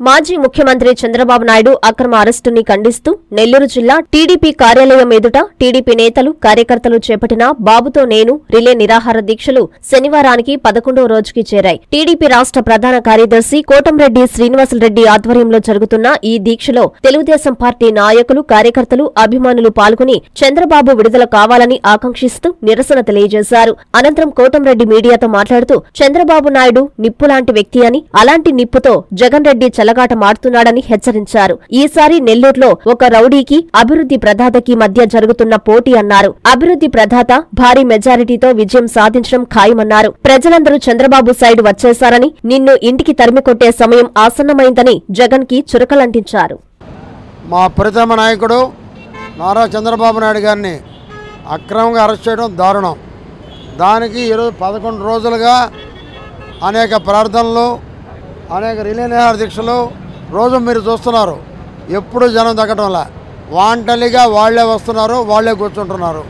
మాజీ ముఖ్యమంత్రి చంద్రబాబు నాయుడు అక్రమ అరెస్టుని ఖండిస్తూ నెల్లూరు జిల్లా టీడీపీ కార్యాలయం ఎదుట టీడీపీ నేతలు కార్యకర్తలు చేపట్టిన బాబుతో నేను రిలే నిరాహార దీక్షలు శనివారానికి పదకొండవ రోజుకి చేరాయి టీడీపీ రాష్ట్ర ప్రధాన కార్యదర్శి కోటంరెడ్డి శ్రీనివాసులరెడ్డి ఆధ్వర్యంలో జరుగుతున్న ఈ దీక్షలో తెలుగుదేశం పార్టీ నాయకులు కార్యకర్తలు అభిమానులు పాల్గొని చంద్రబాబు విడుదల కావాలని ఆకాంక్షిస్తూ నిరసన తెలియజేశారు అనంతరం కోటంరెడ్డి మీడియాతో మాట్లాడుతూ చంద్రబాబు నాయుడు నిప్పులాంటి వ్యక్తి అని అలాంటి నిప్పుతో జగన్ రెడ్డి చెలగాట మాడుతున్నాడని హెచ్చరించారు ఈసారి నెల్లూరులో ఒక రౌడీకి అభివృద్ధి ప్రదాతకి మధ్య జరుగుతున్న పోటీ అన్నారు అభివృద్ధి ప్రదాత భారీ మెజారిటీతో విజయం సాధించడం ఖాయమన్నారు ప్రజలందరూ చంద్రబాబు సైడ్ వచ్చేశారని నిన్ను ఇంటికి తరిమి కొట్టే సమయం ఆసన్నమైందని జగన్ కి చురకలంటించారు మా ప్రథమ నాయకుడు నారా చంద్రబాబు నాయుడు గారిని అక్రమంగా అరెస్ట్ చేయడం దారుణం దానికి ఈరోజు పదకొండు రోజులుగా అనేక ప్రార్థనలు అనేక రిలే నిహార దీక్షలు రోజు మీరు చూస్తున్నారు ఎప్పుడు జనం తగ్గటంలా వాంటలిగా వాళ్ళే వస్తున్నారు వాళ్ళే కూర్చుంటున్నారు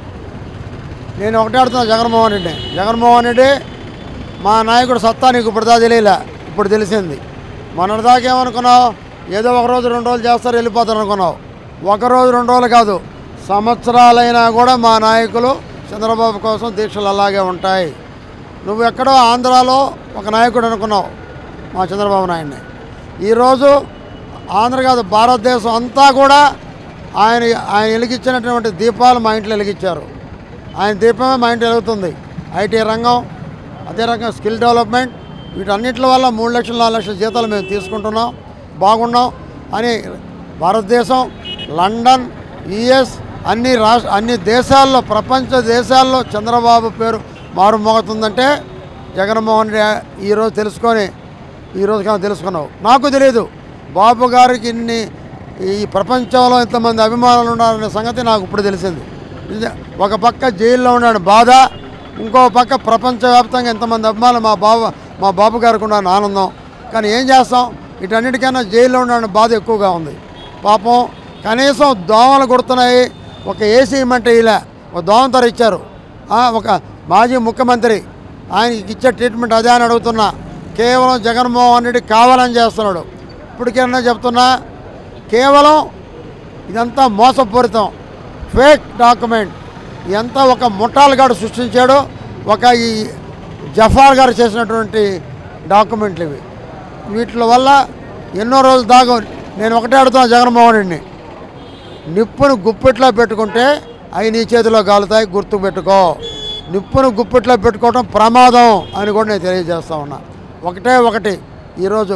నేను ఒకటే అడుగుతున్నా జగన్మోహన్ రెడ్డి జగన్మోహన్ రెడ్డి మా నాయకుడు సత్తా నీకు ఇప్పుడు దా తెలియలే ఇప్పుడు తెలిసింది మొన్నటిదాకా ఏమనుకున్నావు ఏదో ఒక రోజు రెండు రోజులు చేస్తారు వెళ్ళిపోతారు అనుకున్నావు ఒక రోజు రెండు రోజులు కాదు సంవత్సరాలైనా కూడా మా నాయకులు చంద్రబాబు కోసం దీక్షలు అలాగే ఉంటాయి నువ్వు ఎక్కడో ఆంధ్రాలో ఒక నాయకుడు అనుకున్నావు మా చంద్రబాబు నాయుడిని ఈరోజు ఆంధ్ర కాదు భారతదేశం అంతా కూడా ఆయన ఆయన వెలిగించినటువంటి దీపాలు మా ఇంట్లో వెలిగించారు ఆయన దీపమే మా ఇంట్లో వెలుగుతుంది ఐటీ రంగం అదే రకంగా స్కిల్ డెవలప్మెంట్ వీటన్నిటి వల్ల మూడు లక్షల నాలుగు లక్షల జీతాలు మేము తీసుకుంటున్నాం బాగున్నాం అని భారతదేశం లండన్ యుఎస్ అన్ని రాష్ట్ర అన్ని దేశాల్లో ప్రపంచ దేశాల్లో చంద్రబాబు పేరు మారుమోగుతుందంటే జగన్మోహన్ రెడ్డి ఈరోజు తెలుసుకొని ఈరోజు కానీ తెలుసుకున్నావు నాకు తెలియదు బాబు గారికి ఇన్ని ఈ ప్రపంచంలో ఇంతమంది అభిమానులు ఉన్నారనే సంగతి నాకు ఇప్పుడు తెలిసింది నిజ- ఒక పక్క జైల్లో ఉన్నాడు బాధ ఇంకో పక్క ప్రపంచవ్యాప్తంగా ఎంతమంది అభిమానులు మా బాబు మా బాబు గారికి ఉన్న ఆనందం కానీ ఏం చేస్తాం వీటన్నిటికన్నా జైల్లో ఉన్న బాధ ఎక్కువగా ఉంది పాపం కనీసం దోమలు కొడుతున్నాయి ఒక ఏసీ ఇమ్మంటే ఇలా ఒక దోమ తర ఇచ్చారు ఆ, ఒక మాజీ ముఖ్యమంత్రి ఆయనకి ఇచ్చే ట్రీట్మెంట్ అదే అని అడుగుతున్నా కేవలం జగన్మోహన్ రెడ్డి కావాలని చేస్తున్నాడు ఇప్పటికైనా చెప్తున్నా కేవలం ఇదంతా మోసపూరితం ఫేక్ డాక్యుమెంట్ ఇదంతా ఒక ముఠాలుగాడు సృష్టించాడు ఒక ఈ జఫార్ గారు చేసినటువంటి డాక్యుమెంట్లు ఇవి వీటి వల్ల ఎన్నో రోజులు దాకా నేను ఒకటే అడుగుతున్నా జగన్మోహన్ రెడ్డిని నిప్పును గుప్పెట్లో పెట్టుకుంటే అవి నీ చేతిలో కాలుతాయి గుర్తు పెట్టుకో నిప్పును గుప్పెట్లో పెట్టుకోవడం ప్రమాదం అని కూడా నేను తెలియజేస్తా ఉన్నా ఒకటే ఒకటి ఈరోజు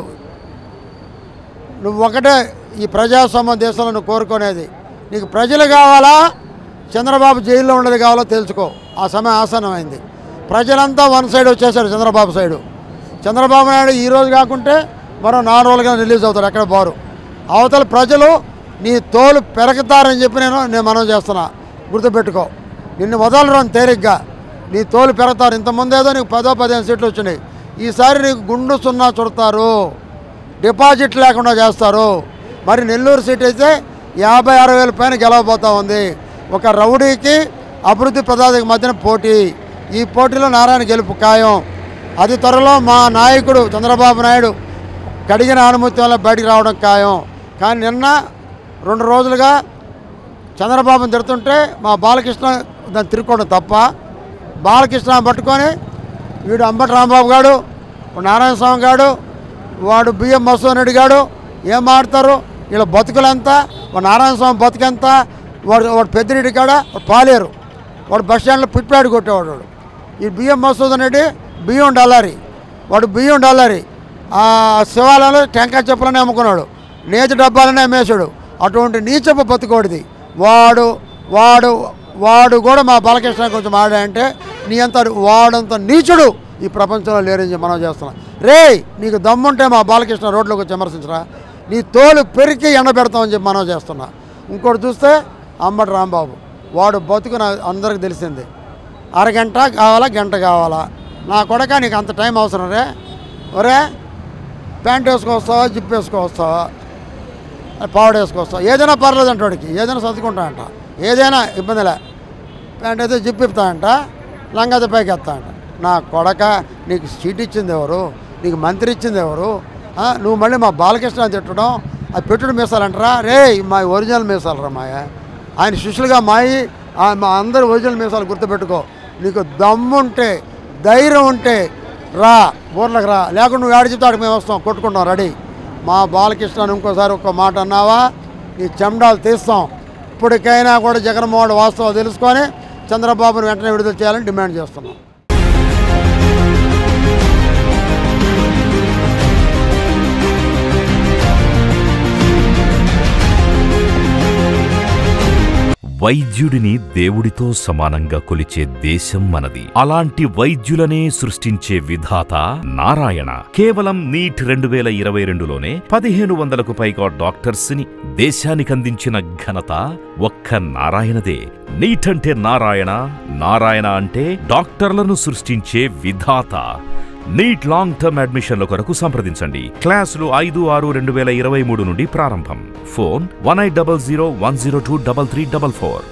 నువ్వు ఒకటే ఈ ప్రజాస్వామ్య దేశంలో నువ్వు కోరుకునేది నీకు ప్రజలు కావాలా చంద్రబాబు జైల్లో ఉండేది కావాలో తెలుసుకో ఆ సమయం ఆసన్నమైంది ప్రజలంతా వన్ సైడ్ వచ్చేసారు చంద్రబాబు సైడు చంద్రబాబు నాయుడు ఈ రోజు కాకుంటే మరో నాలుగు రోజులుగా రిలీజ్ అవుతాడు ఎక్కడ పోరు అవతల ప్రజలు నీ తోలు పెరగతారని చెప్పి నేను నేను మనం చేస్తున్నా గుర్తుపెట్టుకో నిన్ను వదలరు అని తేలిగ్గా నీ తోలు పెరగతారు ఇంతకుముందు ఏదో నీకు పదో పదిహేను సీట్లు వచ్చినాయి ఈసారి నీకు గుండు సున్నా చుడతారు డిపాజిట్ లేకుండా చేస్తారు మరి నెల్లూరు సీట్ అయితే యాభై అరవై వేల పైన గెలవబోతా ఉంది ఒక రౌడీకి అభివృద్ధి ప్రదాతకి మధ్యన పోటీ ఈ పోటీలో నారాయణ గెలుపు ఖాయం అతి త్వరలో మా నాయకుడు చంద్రబాబు నాయుడు కడిగిన అనుమతి వల్ల బయటికి రావడం ఖాయం కానీ నిన్న రెండు రోజులుగా చంద్రబాబుని తిడుతుంటే మా బాలకృష్ణ దాన్ని తిరుక్కోవడం తప్ప బాలకృష్ణ పట్టుకొని వీడు అంబటి రాంబాబు గాడు వాడు నారాయణ స్వామి గాడు వాడు బియ్యం మసూన్ రెడ్డి గాడు ఏం ఆడతారు వీళ్ళ బతుకులంతా వాడు నారాయణ స్వామి బతుకెంత వాడు వాడు పెద్దిరెడ్డి కాడ వాడు పాలేరు వాడు బస్ స్టాండ్లో పిట్పాడు కొట్టేవాడు వాడు ఈ బియ్యం మసూదన్ రెడ్డి బియ్యం డల్లారి వాడు బియ్యం డల్లారి ఆ శివాలయంలో టెంకాయ చెప్పులనే అమ్ముకున్నాడు నేతి డబ్బాలనే అమ్మేశాడు అటువంటి నీచపు బతుకోడిది వాడు వాడు వాడు కూడా మా బాలకృష్ణ కొంచెం ఆడాయంటే నీ అంత వాడంత నీచుడు ఈ ప్రపంచంలో లేరని చెప్పి మనం చేస్తున్నాం రే నీకు దమ్ముంటే మా బాలకృష్ణ రోడ్లోకి వచ్చి విమర్శించరా నీ తోలు పెరికి ఎండబెడతామని చెప్పి మనం చేస్తున్నా ఇంకోటి చూస్తే అంబటి రాంబాబు వాడు బతుకు నా అందరికి తెలిసింది అరగంట కావాలా గంట కావాలా నా కొడక నీకు అంత టైం అవసరం రే ఒరే ప్యాంట్ వేసుకొస్తావా జిప్ వేసుకొస్తావా పావడ వేసుకొస్తావా ఏదైనా పర్లేదు అంట వాడికి ఏదైనా సర్దుకుంటా అంట ఏదైనా ఇబ్బందిలే ప్యాంట్ అయితే జిప్ ఇప్పుతా అంట లంగా అయితే పైకి ఎత్తా అంట నా కొడక నీకు సీట్ ఇచ్చింది ఎవరు నీకు మంత్రి ఇచ్చింది ఎవరు ఆ, నువ్వు మళ్ళీ మా బాలకృష్ణ అని తిట్టడం అది పెట్టుడు మీసాలంటారా రే మా ఒరిజినల్ మీసాలు రా మాయ ఆయన శిష్యులుగా మాయి ఆ, మా అందరి ఒరిజినల్ మీసాలు గుర్తుపెట్టుకో నీకు దమ్ముంటే ధైర్యం ఉంటే రా ఊర్లకు రా లేకుండా నువ్వు ఆడి చెప్తే ఆడికి మేము వస్తాం కొట్టుకుంటాం రెడీ మా బాలకృష్ణ ఇంకోసారి ఒక్క మాట అన్నావా నీ చెండాలు తీస్తాం ఇప్పటికైనా కూడా జగన్మోహన్ రెడ్డి వాస్తవాలు తెలుసుకొని చంద్రబాబును వెంటనే విడుదల చేయాలని డిమాండ్ చేస్తున్నాం వైద్యుడిని దేవుడితో సమానంగా కొలిచే దేశం మనది అలాంటి వైద్యులనే సృష్టించే విధాత నారాయణ కేవలం నీట్ రెండు వేల ఇరవై రెండులోనే పదిహేను వందలకు పైగా డాక్టర్స్ ని దేశానికందించిన ఘనత ఒక్క నారాయణదే నీట్ అంటే నారాయణ నారాయణ అంటే డాక్టర్లను సృష్టించే విధాత నీట్ లాంగ్ టర్మ్ అడ్మిషన్ల కొరకు సంప్రదించండి క్లాసులు ఐదు ఆరు రెండు వేల ఇరవై మూడు నుండి ప్రారంభం phone one eight double zero one zero two double three double four